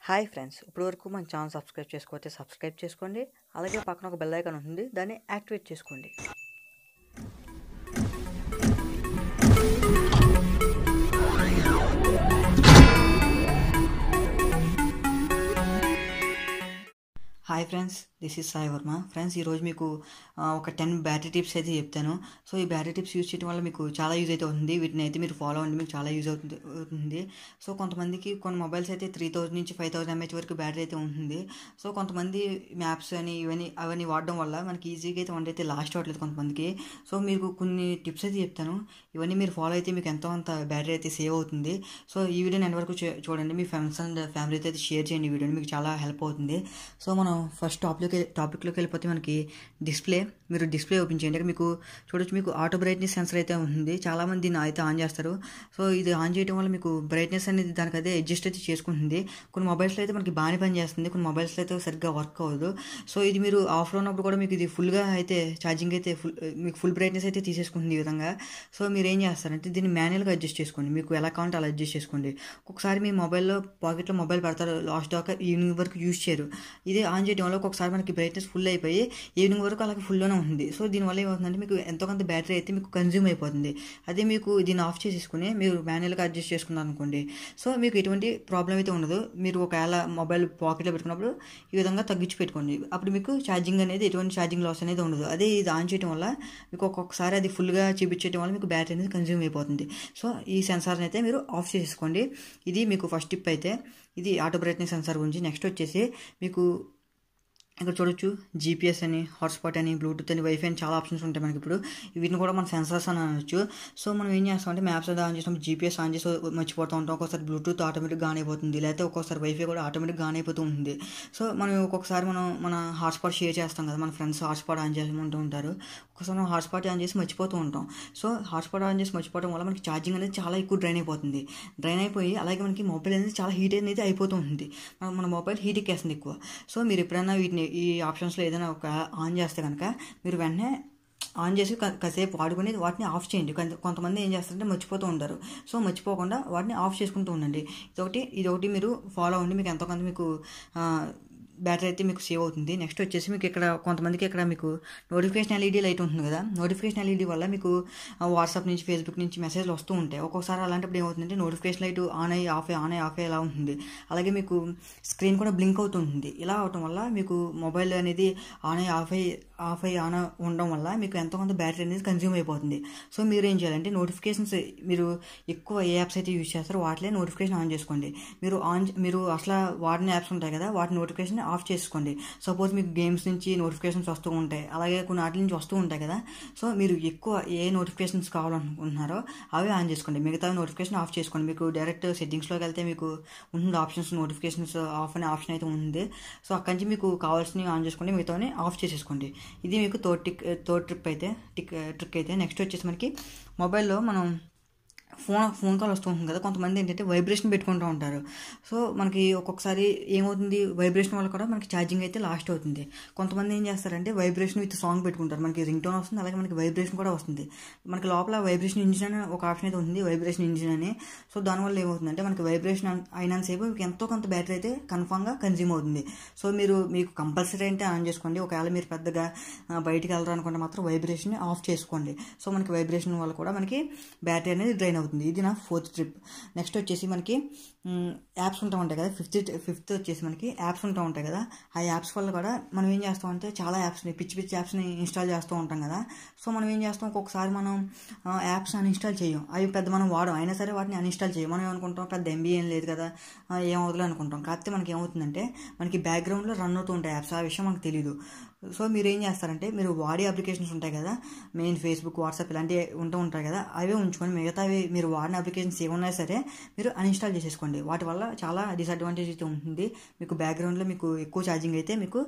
hi friends ఇప్పుడు వరకు మన ఛానల్ సబ్స్క్రైబ్ చేసుకోకపోతే సబ్స్క్రైబ్ చేసుకోండి అలాగే పక్కన ఒక బెల్ ఐకాన్ ఉంటుంది దాన్ని యాక్టివేట్ చేసుకోండి hi friends this is Sai Varma friends ఈరోజు మీకు ఆ, ఒక టెన్ బ్యాటరీ టిప్స్ అయితే చెప్తాను సో ఈ బ్యాటరీ టిప్స్ యూజ్ చేయడం వల్ల మీకు చాలా యూజ్ అయితే అవుతుంది వీటిని అయితే మీరు ఫాలో అవ్వండి మీకు చాలా యూజ్ అవుతుంది అవుతుంది సో కొంతమందికి కొన్ని మొబైల్స్ అయితే త్రీ థౌసండ్ నుంచి ఫైవ్ థౌసండ్ ఎంహెచ్ వరకు బ్యాటరీ అయితే ఉంటుంది సో కొంతమంది మ్యాప్స్ అని ఇవన్నీ అవన్నీ వాడడం వల్ల మనకి ఈజీగా అయితే వన్ అయితే లాస్ట్ అవ్వట్లేదు కొంతమందికి సో మీకు కొన్ని టిప్స్ అయితే చెప్తాను ఇవన్నీ మీరు ఫాలో అయితే మీకు ఎంతో అంత బ్యాటరీ అయితే సేవ్ అవుతుంది సో ఈ వీడియోని ఎండ్ వరకు చూ- చూడండి మీ ఫ్రెండ్స్ అండ్ ఫ్యామిలీతో అయితే షేర్ చేయండి ఈ వీడియోని మీకు చాలా హెల్ప్ అవుతుంది సో మనం ఫస్ట్ టాపిక్లోకి టాపిక్లోకి వెళ్ళిపోతే మనకి డిస్ప్లే మీరు డిస్ప్లే ఓపెన్ చేయండి ఇక్కడ మీకు చూడొచ్చు మీకు ఆటో బ్రైట్నెస్ సెన్సర్ అయితే ఉంది చాలామంది దీన్ని అయితే ఆన్ చేస్తారు సో ఇది ఆన్ చేయడం వల్ల మీకు బ్రైట్నెస్ అనేది దానికి అయితే అడ్జస్ట్ అయితే చేసుకుంటుంది కొన్ని మొబైల్స్లో అయితే మనకి బాగానే పని చేస్తుంది కొన్ని మొబైల్స్లో అయితే సరిగ్గా వర్క్ అవ్వదు సో ఇది మీరు ఆఫ్లో ఉన్నప్పుడు కూడా మీకు ఇది ఫుల్గా అయితే ఛార్జింగ్ అయితే ఫుల్ మీకు ఫుల్ బ్రైట్నెస్ అయితే తీసేసుకుంటుంది ఈ విధంగా సో మీరు ఏం చేస్తారంటే దీన్ని మాన్యువల్గా అడ్జస్ట్ చేసుకోండి మీకు ఎలా కావాలంటే అలా అడ్జస్ట్ చేసుకోండి ఒక్కొక్కసారి మీ మొబైల్లో పాకెట్లో మొబైల్ పెడతారు లాస్ట్ దాకా ఈవినింగ్ వరకు యూజ్ చేయరు ఇది ఆన్ చేయడం వల్ల ఒక్కొక్కసారి మనకి బ్రైట్నెస్ ఫుల్ అయిపోయి ఈవినింగ్ వరకు అలాగే ఫుల్లోనే ఉంటుంది సో దీనివల్ల ఏమవుతుందంటే మీకు ఎంతో కొంత బ్యాటరీ అయితే మీకు కన్జ్యూమ్ అయిపోతుంది అదే మీకు దీన్ని ఆఫ్ చేసేసుకుని మీరు మాన్యువల్గా అడ్జస్ట్ చేసుకున్నారు అనుకోండి సో మీకు ఎటువంటి ప్రాబ్లం అయితే ఉండదు మీరు ఒకవేళ మొబైల్ పాకెట్లో పెట్టుకున్నప్పుడు ఈ విధంగా తగ్గించి పెట్టుకోండి అప్పుడు మీకు ఛార్జింగ్ అనేది ఎటువంటి ఛార్జింగ్ లాస్ అనేది ఉండదు అదే ఇది ఆన్ చేయడం వల్ల మీకు ఒక్కొక్కసారి అది ఫుల్గా చూపించడం వల్ల మీకు బ్యాటరీ అనేది కన్జ్యూమ్ అయిపోతుంది సో ఈ సెన్సార్ని అయితే మీరు ఆఫ్ చేసుకోండి ఇది మీకు ఫస్ట్ టిప్ అయితే ఇది ఆటో బ్రైట్నెస్ సెన్సార్ గురించి నెక్స్ట్ వచ్చేసి మీకు ఇక్కడ చూడొచ్చు జీపీఎస్ అని హాట్స్పాట్ అని బ్లూటూత్ అని వైఫై అని చాలా ఆప్షన్స్ ఉంటాయి మనకి ఇప్పుడు వీటిని కూడా మన సెన్సార్స్ అని అనొచ్చు సో మనం ఏం చేస్తామంటే మ్యాప్స్ అది ఆన్ చేసినప్పుడు జీపీఎస్ ఆన్ చేసి మర్చిపోతూ ఉంటాం ఒక్కొక్కసారి బ్లూటూత్ ఆటోమేటిక్గా ఆన్ అయిపోతుంది లేకపోతే ఒక్కొక్కసారి వైఫై కూడా ఆటోమేటిక్గా ఆన్ అయిపోతూ ఉంటుంది సో మనం ఒక్కొక్కసారి మనం మన హాట్స్పాట్ షేర్ చేస్తాం కదా మన ఫ్రెండ్స్ హాట్స్పాట్ ఆన్ చేసుకుంటూ ఉంటారు ఒక్కొక్కసారి మనం హాట్స్పాట్ ఆన్ చేసి మర్చిపోతూ ఉంటాం సో హాట్స్పాట్ ఆన్ చేసి మర్చిపోవడం వల్ల మనకి ఛార్జింగ్ అనేది చాలా ఎక్కువ డ్రైన్ అయిపోతుంది డ్రైన్ అయిపోయి అలాగే మనకి మొబైల్ అనేది చాలా హీట్ అనేది అయిపోతూ ఉంటుంది మన- మన మొబైల్ హీట్ ఎక్కేస్తుంది ఎక్కువ సో మీరు ఎప్పుడైనా వీటిని ఈ ఆప్షన్స్లో ఏదైనా ఒక ఆన్ చేస్తే కనుక మీరు వెంటనే ఆన్ చేసి కా- కాసేపు వాడుకుని వాటిని ఆఫ్ చేయండి కొంత- కొంతమంది ఏం చేస్తారంటే మర్చిపోతూ ఉంటారు సో మర్చిపోకుండా వాటిని ఆఫ్ చేసుకుంటూ ఉండండి ఇదొకటి ఇదొకటి మీరు ఫాలో అవ్వండి మీకు ఎంతో కొంత మీకు ఆ, బ్యాటరీ అయితే మీకు సేవ్ అవుతుంది నెక్స్ట్ వచ్చేసి మీకు ఇక్కడ కొంతమందికి ఇక్కడ మీకు నోటిఫికేషన్ ఎల్ఈడీ లైట్ ఉంటుంది కదా నోటిఫికేషన్ ఎల్ఈడీ వల్ల మీకు వాట్సాప్ నుంచి ఫేస్బుక్ నుంచి మెసేజ్లు వస్తూ ఉంటాయి ఒక్కొక్కసారి అలాంటప్పుడు ఏమవుతుందంటే నోటిఫికేషన్ లైట్ ఆన్ అయ్యి ఆఫ్ అయ్యి ఆన్ అయ్యి ఆఫ్ అయ్యి ఇలా ఉంటుంది అలాగే మీకు స్క్రీన్ కూడా బ్లింక్ అవుతుంది ఇలా అవటం వల్ల మీకు మొబైల్ అనేది ఆన్ అయ్యి ఆఫ్ అయ్యి ఆఫ్ అయ్యి ఆన్ ఉండడం వల్ల మీకు ఎంతో కొంత బ్యాటరీ అనేది కన్జ్యూమ్ అయిపోతుంది సో మీరు ఏం చేయాలంటే నోటిఫికేషన్స్ మీరు ఎక్కువ ఏ యాప్స్ అయితే యూజ్ చేస్తారో వాటిలో నోటిఫికేషన్ ఆన్ చేసుకోండి మీరు ఆన్ మీరు అసలు వాడిన యాప్స్ ఉంటాయి కదా వాటి నోటిఫికేషన్ ఆఫ్ చేసుకోండి సపోజ్ మీకు గేమ్స్ నుంచి నోటిఫికేషన్స్ వస్తూ ఉంటాయి అలాగే కొన్ని వాటి నుంచి వస్తూ ఉంటాయి కదా సో మీరు ఎక్కువ ఏ నోటిఫికేషన్స్ కావాలనుకుంటున్నారో అవి ఆన్ చేసుకోండి మిగతా నోటిఫికేషన్ ఆఫ్ చేసుకోండి మీకు డైరెక్ట్ సెట్టింగ్స్లోకి వెళ్తే మీకు ఉంటుంది ఆప్షన్స్ నోటిఫికేషన్స్ ఆఫ్ అనే ఆప్షన్ అయితే ఉంది సో అక్కడి నుంచి మీకు కావాల్సినవి ఆన్ చేసుకోండి మిగతావని ఆఫ్ చేసేసుకోండి ఇది మీకు థర్డ్ టిక్ థర్డ్ ట్రిప్ అయితే టిక్ ట్రిక్ అయితే నెక్స్ట్ వచ్చేసి మనకి మొబైల్లో మనం ఫోన్ ఫోన్ కాల్ వస్తూ ఉంటుంది కదా కొంతమంది ఏంటంటే వైబ్రేషన్ పెట్టుకుంటూ ఉంటారు సో మనకి ఒక్కొక్కసారి ఏమవుతుంది వైబ్రేషన్ వల్ల కూడా మనకి ఛార్జింగ్ అయితే లాస్ట్ అవుతుంది కొంతమంది ఏం చేస్తారంటే వైబ్రేషన్ విత్ సాంగ్ పెట్టుకుంటారు మనకి రింగ్ టోన్ వస్తుంది అలాగే మనకి వైబ్రేషన్ కూడా వస్తుంది మనకి లోపల వైబ్రేషన్ ఇంజిన్ అని ఒక ఆప్షన్ అయితే ఉంది వైబ్రేషన్ ఇంజిన్ అని సో దానివల్ల ఏమవుతుందంటే మనకి వైబ్రేషన్ అయినంతసేపు మీకు ఎంతో కొంత బ్యాటరీ అయితే కన్ఫామ్గా కన్జ్యూమ్ అవుతుంది సో మీరు మీకు కంపల్సరీ అంటే ఆన్ చేసుకోండి ఒకవేళ మీరు పెద్దగా ఆ, బయటికి వెళ్ళరు అనుకుంటే మాత్రం వైబ్రేషన్ ఆఫ్ చేసుకోండి సో మనకి వైబ్రేషన్ వల్ల కూడా మనకి బ్యాటరీ అనేది డ్రైన్ అవుతుంది ఇది నా ఫోర్త్ ట్రిప్ నెక్స్ట్ వచ్చేసి మనకి యాప్స్ ఉంటా ఉంటాయి కదా ఫిఫ్త్ ఫిఫ్త్ వచ్చేసి మనకి యాప్స్ ఉంటా ఉంటాయి కదా ఆ యాప్స్ వల్ల కూడా మనం ఏం చేస్తామంటే చాలా యాప్స్ని పిచ్చి పిచ్చి యాప్స్ని ఇన్స్టాల్ చేస్తూ ఉంటాం కదా సో మనం ఏం చేస్తాం ఒక్కొక్కసారి మనం యాప్స్ అన్ఇన్స్టాల్ చేయం అవి పెద్ద మనం వాడం అయినా సరే వాటిని అన్ఇన్స్టాల్ చేయం మనం ఏమనుకుంటాం పెద్ద ఎంబీ ఏం లేదు కదా ఆ, ఏం అవుతుంది అనుకుంటాం కాకపోతే మనకి ఏమవుతుందంటే మనకి బ్యాక్గ్రౌండ్లో రన్ అవుతూ ఉంటాయి యాప్స్ ఆ విషయం మనకు తెలియదు సో మీరు ఏం చేస్తారంటే మీరు వాడే అప్లికేషన్స్ ఉంటాయి కదా మెయిన్ ఫేస్బుక్ వాట్సాప్ ఇలాంటివి ఉంటూ ఉంటాయి కదా అవే ఉంచుకొని మిగతావి మీరు వాడిన అప్లికేషన్స్ ఏమున్నా సరే మీరు అన్ఇన్స్టాల్ చేసేసుకోండి వాటి వల్ల చాలా డిసడ్వాంటేజ్ అయితే ఉంటుంది మీకు బ్యాక్గ్రౌండ్లో మీకు ఎక్కువ ఛార్జింగ్ అయితే మీకు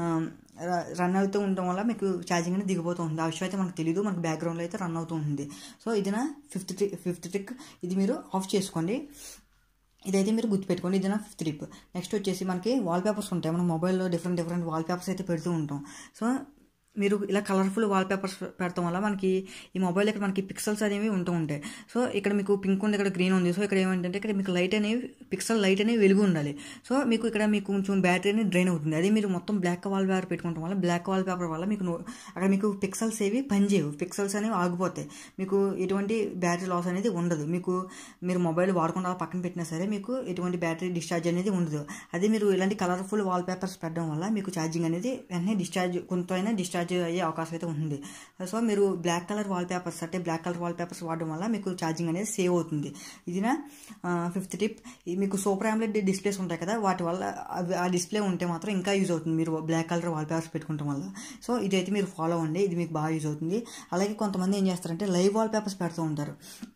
రన్ అవుతూ ఉండడం వల్ల మీకు ఛార్జింగ్ అనేది దిగిపోతూ ఉంటుంది ఆ విషయం అయితే మనకు తెలియదు మనకు బ్యాక్గ్రౌండ్లో అయితే రన్ అవుతూ ఉంటుంది సో ఇది నా ఫిఫ్త్ ట్రిక్ ఫిఫ్త్ ట్రిక్ ఇది మీరు ఆఫ్ చేసుకోండి ఇదైతే మీరు గుర్తుపెట్టుకోండి ఇది నా ఫిఫ్త్ ట్రిప్ నెక్స్ట్ వచ్చేసి మనకి వాల్ పేపర్స్ ఉంటాయి మన మొబైల్లో డిఫరెంట్ డిఫరెంట్ వాల్ పేపర్స్ అయితే పెడుతూ ఉంటాం సో మీరు ఇలా కలర్ఫుల్ వాల్ పేపర్స్ పెడతాం వల్ల మనకి ఈ మొబైల్ ఇక్కడ మనకి పిక్సెల్స్ అనేవి ఉంటూ ఉంటాయి సో ఇక్కడ మీకు పింక్ ఉంది ఇక్కడ గ్రీన్ ఉంది సో ఇక్కడ ఏమంటే ఇక్కడ మీకు లైట్ అనేవి పిక్సెల్ లైట్ అనేవి వెలుగు ఉండాలి సో మీకు ఇక్కడ మీకు కొంచెం బ్యాటరీ అనేది డ్రైన్ అవుతుంది అదే మీరు మొత్తం బ్లాక్ వాల్ పేపర్ పెట్టుకోవడం వల్ల బ్లాక్ వాల్ పేపర్ వల్ల మీకు నో- అక్కడ మీకు పిక్సెల్స్ ఏవి పనిచేయవు పిక్సెల్స్ అనేవి ఆగిపోతాయి మీకు ఎటువంటి బ్యాటరీ లాస్ అనేది ఉండదు మీకు మీరు మొబైల్ వాడకుండా పక్కన పెట్టినా సరే మీకు ఎటువంటి బ్యాటరీ డిశ్చార్జ్ అనేది ఉండదు అదే మీరు ఇలాంటి కలర్ఫుల్ వాల్ పేపర్స్ పెట్టడం వల్ల మీకు ఛార్జింగ్ అనేది వెంటనే డిశ్చార్జ్ కొంత డిశ్చార్జ్ అయ్యే అవకాశం అయితే ఉంటుంది సో మీరు బ్లాక్ కలర్ వాల్ పేపర్స్ అంటే బ్లాక్ కలర్ వాల్ పేపర్స్ వాడడం వల్ల మీకు ఛార్జింగ్ అనేది సేవ్ అవుతుంది ఇది నా ఫిఫ్త్ టిప్ మీకు సూపర్ ఆమ్లెట్ డిస్ప్లేస్ ఉంటాయి కదా వాటి వల్ల అవి ఆ డిస్ప్లే ఉంటే మాత్రం ఇంకా యూజ్ అవుతుంది మీరు బ్లాక్ కలర్ వాల్ పేపర్స్ పెట్టుకోవడం వల్ల సో ఇదైతే మీరు ఫాలో అవ్వండి ఇది మీకు బాగా యూజ్ అవుతుంది అలాగే కొంతమంది ఏం చేస్తారంటే లైవ్ వాల్ పేపర్స్ పెడుతూ ఉంటారు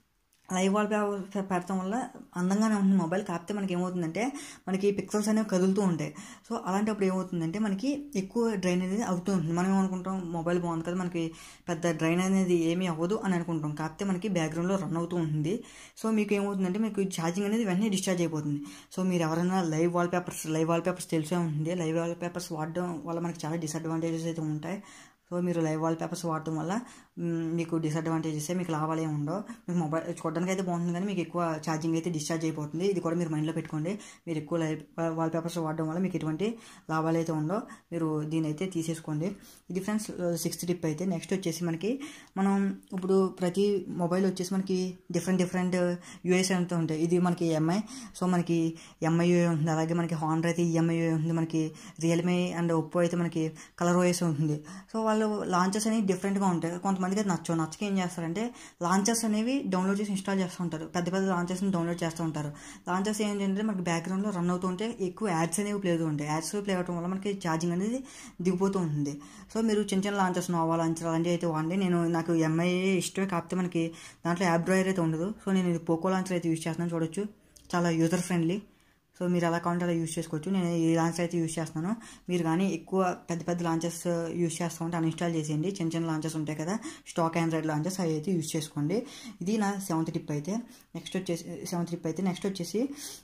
లైవ్ వాల్ పేపర్ పెడతాం వల్ల అందంగానే ఉంటుంది మొబైల్ కాకపోతే మనకి ఏమవుతుందంటే మనకి పిక్సెల్స్ అనేవి కదులుతూ ఉంటాయి సో అలాంటప్పుడు ఏమవుతుందంటే మనకి ఎక్కువ డ్రైన్ అనేది అవుతూ ఉంటుంది మనం ఏమనుకుంటాం మొబైల్ బాగుంది కదా మనకి పెద్ద డ్రైన్ అనేది ఏమీ అవ్వదు అని అనుకుంటాం కాకపోతే మనకి బ్యాక్గ్రౌండ్లో రన్ అవుతూ ఉంటుంది సో మీకు ఏమవుతుందంటే మీకు ఛార్జింగ్ అనేది వెంటనే డిశ్చార్జ్ అయిపోతుంది సో మీరు ఎవరైనా live wallpapers live wallpapers తెలిసే ఉంటుంది లైవ్ వాల్ పేపర్స్ వాడడం వల్ల మనకి చాలా డిసడ్వాంటేజెస్ అయితే ఉంటాయి సో మీరు లైవ్ వాల్ పేపర్స్ వాడటం వల్ల మ్, మీకు డిసడ్వాంటేజెస్ మీకు లాభాలు ఏమి ఉండవు మీకు మొబైల్ చూడడానికి అయితే బాగుంటుంది కానీ మీకు ఎక్కువ ఛార్జింగ్ అయితే డిశ్చార్జ్ అయిపోతుంది ఇది కూడా మీరు మైండ్లో పెట్టుకోండి మీరు ఎక్కువ లైవ్ వాల్ పేపర్స్ వాడడం వల్ల మీకు ఎటువంటి లాభాలు అయితే ఉండవు మీరు దీని అయితే తీసేసుకోండి ఇది ఫ్రెండ్స్ సిక్స్త్ టిప్ అయితే నెక్స్ట్ వచ్చేసి మనకి మనం ఇప్పుడు ప్రతి మొబైల్ వచ్చేసి మనకి డిఫరెంట్ డిఫరెంట్ యూఎస్ అంతా ఉంటాయి ఇది మనకి ఎంఐ సో మనకి ఎంఐ ఉంటుంది అలాగే మనకి హానర్ అయితే ఈఎంఐ ఉంటుంది మనకి రియల్మీ అండ్ ఒప్పో అయితే మనకి కలర్ ఓఎస్ ఉంటుంది సో వాళ్ళు లాంచెస్ అనేవి డిఫరెంట్గా ఉంటాయి కొంతమందికి అది నచ్చవు నచ్చక ఏం చేస్తారంటే లాంచెస్ అనేవి డౌన్లోడ్ చేసి ఇన్స్టాల్ చేస్తూ ఉంటారు పెద్ద పెద్ద లాంచెస్ని డౌన్లోడ్ చేస్తూ ఉంటారు లాంచెస్ ఏంటంటే మనకి బ్యాక్గ్రౌండ్లో రన్ అవుతూ ఉంటే ఎక్కువ యాడ్స్ అనేవి ప్లే అవుతూ ఉంటాయి యాడ్స్ ప్లే అవడం వల్ల మనకి ఛార్జింగ్ అనేది దిగిపోతూ ఉంటుంది సో మీరు చిన్న చిన్న లాంచెస్ నోవా లాంచర్ అలాంటివి అయితే వాడండి నేను నాకు ఎంఐ ఇష్టమే కాకపోతే మనకి దాంట్లో యాప్ డ్రైవర్ అయితే ఉండదు సో నేను ఇది పోకో లాంచర్ అయితే యూస్ చేస్తున్నాను చూడొచ్చు చాలా యూజర్ ఫ్రెండ్లీ సో మీరు ఎలా కావాలంటే అలా యూస్ చేసుకోవచ్చు నేను ఈ లాంచ్ అయితే యూస్ చేస్తున్నాను మీరు కానీ ఎక్కువ పెద్ద పెద్ద లాంచెస్ యూస్ చేస్తూ ఉంటే అన్ఇన్స్టాల్ చేసేయండి చిన్న చిన్న లాంచెస్ ఉంటాయి కదా స్టాక్ ఆండ్రాయిడ్ లాంచెస్ అవి అయితే యూస్ చేసుకోండి ఇది నా సెవెంత్ టిప్ అయితే నెక్స్ట్ వచ్చేసి సెవెంత్ టిప్ అయితే నెక్స్ట్ వచ్చేసి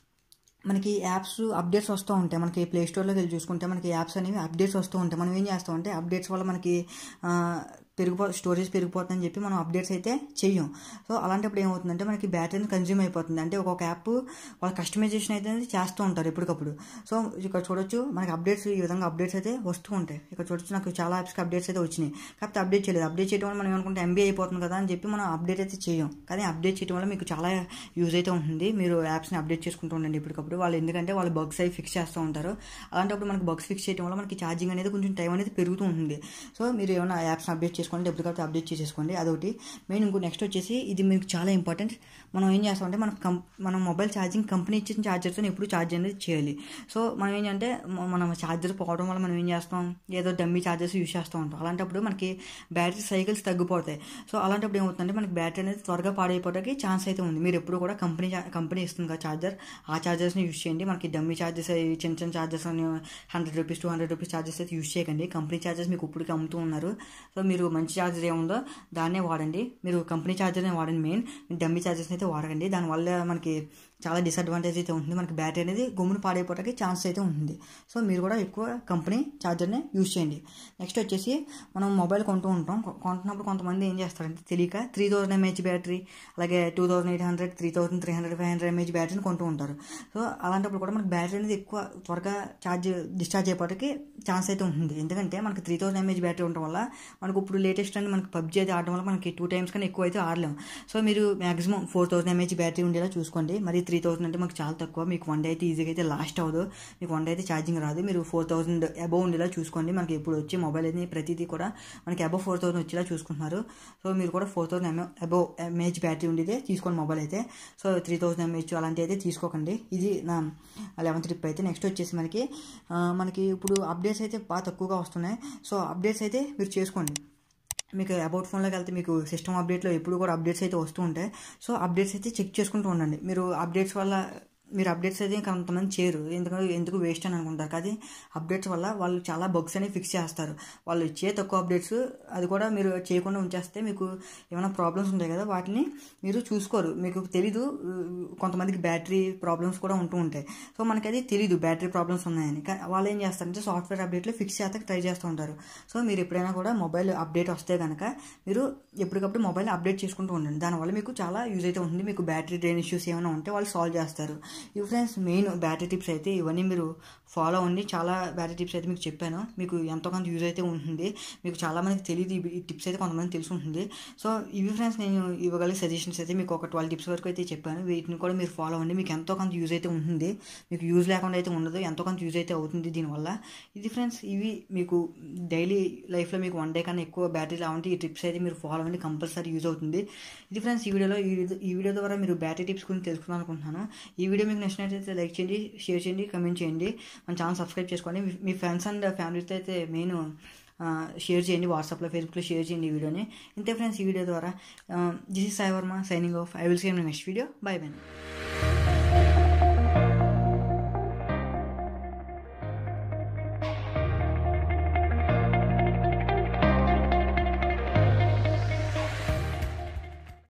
మనకి యాప్స్ అప్డేట్స్ వస్తూ ఉంటాయి మనకి ప్లే స్టోర్లోకి వెళ్ళి చూసుకుంటే మనకి యాప్స్ అనేవి అప్డేట్స్ వస్తూ ఉంటాయి మనం ఏం చేస్తామంటే అప్డేట్స్ వల్ల మనకి ఆ, పెరిగిపో స్టోరేజ్ పెరిగిపోతుందని చెప్పి మనం అప్డేట్స్ అయితే చెయ్యం సో అలాంటప్పుడు ఏమవుతుందంటే మనకి బ్యాటరీ కన్జ్యూమ్ అయిపోతుంది అంటే ఒక్కొక్క యాప్ వాళ్ళ కస్టమైజేషన్ అయితే చేస్తూ ఉంటారు ఎప్పటికప్పుడు సో ఇక్కడ చూడొచ్చు మనకి అప్డేట్స్ ఈ విధంగా అప్డేట్స్ అయితే వస్తూ ఉంటాయి ఇక్కడ చూడొచ్చు నాకు చాలా యాప్స్కి అప్డేట్స్ అయితే వచ్చినాయి కాకపోతే అప్డేట్ చేయలేదు అప్డేట్ చేయడం వల్ల మనం ఏమనుకుంటే ఎంబీ అయిపోతుంది కదా అని చెప్పి మనం అప్డేట్ అయితే చేయం కానీ అప్డేట్ చేయడం వల్ల మీకు చాలా యూజ్ అయితే ఉంటుంది మీరు యాప్స్ని అప్డేట్ చేసుకుంటూ ఉండండి ఇప్పటికప్పుడు వాళ్ళు ఎందుకంటే వాళ్ళు బగ్స్ అవి ఫిక్స్ చేస్తూ ఉంటారు అలాంటప్పుడు మనకి బగ్స్ ఫిక్స్ చేయడం వల్ల మనకి ఛార్జింగ్ అనేది కొంచెం టైం అనేది పెరుగుతూ ఉంటుంది సో మీరు ఏమైనా యాప్స్ని అప్డేట్ చేసుకోండి ఎప్పటికప్పుడు అప్డేట్ చేసేసుకోండి అదొకటి మెయిన్ ఇంకో నెక్స్ట్ వచ్చేసి ఇది మీకు చాలా ఇంపార్టెంట్ మనం ఏం చేస్తామంటే మన కం మనం మొబైల్ ఛార్జింగ్ కంపెనీ ఇచ్చిన ఛార్జర్తో ఎప్పుడు ఛార్జ్ అనేది చేయాలి సో మనం ఏంటంటే మ- మనం ఛార్జర్ పోవడం వల్ల మనం ఏం చేస్తాం ఏదో డమ్మీ ఛార్జర్స్ యూస్ చేస్తూ ఉంటాం అలాంటప్పుడు మనకి బ్యాటరీ సైకిల్స్ తగ్గిపోతాయి సో అలాంటప్పుడు ఏమవుతుందంటే మనకి బ్యాటరీ అనేది త్వరగా పాడైపోవడానికి ఛాన్స్ అయితే ఉంది మీరు ఎప్పుడు కూడా కంపెనీ కంపెనీ ఇస్తుంది కదా ఛార్జర్ ఆ ఛార్జర్స్ని యూస్ చేయండి మనకి డమ్మీ ఛార్జెస్ చిన్న చిన్న ఛార్జెస్ అని hundred rupees two hundred rupees charges అయితే యూస్ చేయకండి కంపెనీ ఛార్జెస్ మీకు ఇప్పటికి అమ్ముతూ ఉన్నారు సో మీరు మంచి ఛార్జర్ ఏముందో దాన్నే వాడండి మీరు కంపెనీ ఛార్జర్నే వాడండి మెయిన్ డమ్మీ ఛార్జెస్ అయితే వాడకండి దానివల్ల మనకి చాలా డిసడ్వాంటేజ్ అయితే ఉంటుంది మనకి బ్యాటరీ అనేది గమ్మును పాడైపోవడానికి ఛాన్స్ అయితే ఉంటుంది సో మీరు కూడా ఎక్కువ కంపెనీ ఛార్జర్నే యూజ్ చేయండి నెక్స్ట్ వచ్చేసి మనం మొబైల్ కొంటూ ఉంటాం కొ- కొంటున్నప్పుడు కొంతమంది ఏం చేస్తారంటే తెలియక త్రీ థౌసండ్ ఎంహెచ్ బ్యాటరీ అలాగే two thousand eight hundred three thousand three hundred five hundred MH బ్యాటరీని కొంటూ ఉంటారు సో అలాంటప్పుడు కూడా మనకి బ్యాటరీ అనేది ఎక్కువ త్వరగా ఛార్జ్ డిశ్చార్జ్ అయిపోవడానికి ఛాన్స్ అయితే ఉంటుంది ఎందుకంటే మనకి త్రీ థౌసండ్ ఎంహెచ్ బ్యాటరీ ఉండడం వల్ల మనకు ఇప్పుడు లేటెస్ట్ అని మనకి పబ్జీ అయితే ఆడడం వల్ల మనకి టూ టైమ్స్ కన్నా ఎక్కువ అయితే ఆడలేము సో మీరు maximum four thousand MH battery ఉండేలా చూసుకోండి మరి త్రీ థౌసండ్ అంటే మాకు చాలా తక్కువ మీకు వన్ డే అయితే ఈజీగా అయితే లాస్ట్ అవ్వదు మీకు వన్ డే అయితే ఛార్జింగ్ రాదు మీరు ఫోర్ థౌసండ్ అబౌవ్ ఉండేలా చూసుకోండి మనకి ఇప్పుడు వచ్చే మొబైల్ అయితే ప్రతిదీ కూడా మనకి అబౌవ్ ఫోర్ థౌసండ్ వచ్చేలా చూసుకుంటున్నారు సో మీరు కూడా four thousand MA above MAH battery ఉండేదే తీసుకోండి మొబైల్ అయితే సో త్రీ థౌసండ్ ఎంఏహెచ్ అలాంటివి అయితే తీసుకోకండి ఇది నా లెవెన్త్ ట్రిప్ అయితే నెక్స్ట్ వచ్చేసి మనకి ఆ, మనకి ఇప్పుడు అప్డేట్స్ అయితే బాగా తక్కువగా వస్తున్నాయి సో అప్డేట్స్ అయితే మీరు చేసుకోండి మీకు అబౌట్ ఫోన్లోకి వెళ్తే మీకు సిస్టమ్ అప్డేట్లో ఎప్పుడు కూడా అప్డేట్స్ అయితే వస్తూ ఉంటాయి సో అప్డేట్స్ అయితే చెక్ చేసుకుంటూ ఉండండి మీరు అప్డేట్స్ వల్ల మీరు అప్డేట్స్ అయితే కొంతమంది చేయరు ఎందుకంటే ఎందుకు వేస్ట్ అని అనుకుంటారు కానీ అప్డేట్స్ వల్ల వాళ్ళు చాలా బగ్స్ అనేవి ఫిక్స్ చేస్తారు వాళ్ళు ఇచ్చే తక్కువ అప్డేట్స్ అది కూడా మీరు చేయకుండా ఉంచేస్తే మీకు ఏమైనా ప్రాబ్లమ్స్ ఉంటాయి కదా వాటిని మీరు చూసుకోరు మీకు తెలీదు కొంతమందికి బ్యాటరీ ప్రాబ్లమ్స్ కూడా ఉంటూ ఉంటాయి సో మనకి అది తెలీదు బ్యాటరీ ప్రాబ్లమ్స్ ఉన్నాయని కా- వాళ్ళు ఏం చేస్తారంటే సాఫ్ట్వేర్ అప్డేట్లో ఫిక్స్ చేస్తాక ట్రై చేస్తూ ఉంటారు సో మీరు ఎప్పుడైనా కూడా మొబైల్ అప్డేట్ వస్తే కనుక మీరు ఎప్పటికప్పుడు మొబైల్ అప్డేట్ చేసుకుంటూ ఉండండి దానివల్ల మీకు చాలా యూజ్ అయితే ఉంటుంది మీకు బ్యాటరీ డ్రైన్ ఇష్యూస్ ఏమైనా ఉంటే వాళ్ళు సాల్వ్ చేస్తారు ఇవి ఫ్రెండ్స్ మెయిన్ బ్యాటరీ టిప్స్ అయితే ఇవన్నీ మీరు ఫాలో అవ్వండి చాలా బ్యాటరీ టిప్స్ అయితే మీకు చెప్పాను మీకు ఎంతో కొంత యూజ్ అయితే ఉంటుంది మీకు చాలా మందికి తెలియదు ఇవి- ఈ టిప్స్ అయితే కొంతమంది తెలిసి ఉంటుంది సో ఇవి ఫ్రెండ్స్ నేను ఇవ్వగల సజెషన్స్ అయితే మీకు ఒక ట్వెల్వ్ టిప్స్ వరకు అయితే చెప్పాను వీటిని కూడా మీరు ఫాలో అవ్వండి మీకు ఎంతో కొంత యూజ్ అయితే ఉంటుంది మీకు యూజ్ లేకుండా అయితే ఉండదు ఎంతో కొంత యూజ్ అయితే అవుతుంది దీనివల్ల ఇది ఫ్రెండ్స్ ఇవి మీకు డైలీ లైఫ్లో మీకు వన్ డే కన్నా ఎక్కువ బ్యాటరీ లావంటి ఈ టిప్స్ అయితే మీరు ఫాలో అవ్వండి కంపల్సరీ యూజ్ అవుతుంది ఇది ఫ్రెండ్స్ ఈ వీడియోలో ఈ వీడియో- ఈ వీడియో ద్వారా మీరు బ్యాటరీ టిప్స్ గురించి తెలుసుకున్నాను అనుకుంటున్నాను ఈ వీడియో మీకు నచ్చినట్లయితే లైక్ చేయండి షేర్ చేయండి కమెంట్ చేయండి మన ఛానల్ సబ్స్క్రైబ్ చేసుకోండి మీ- మీ ఫ్రెండ్స్ అండ్ ఫ్యామిలీతో అయితే మెయిన్ షేర్ చేయండి వాట్సాప్లో ఫేస్బుక్లో షేర్ చేయండి ఈ వీడియోని ఇంతే ఫ్రెండ్స్ ఈ వీడియో ద్వారా this is Sai Varma signing off I will see next video bye by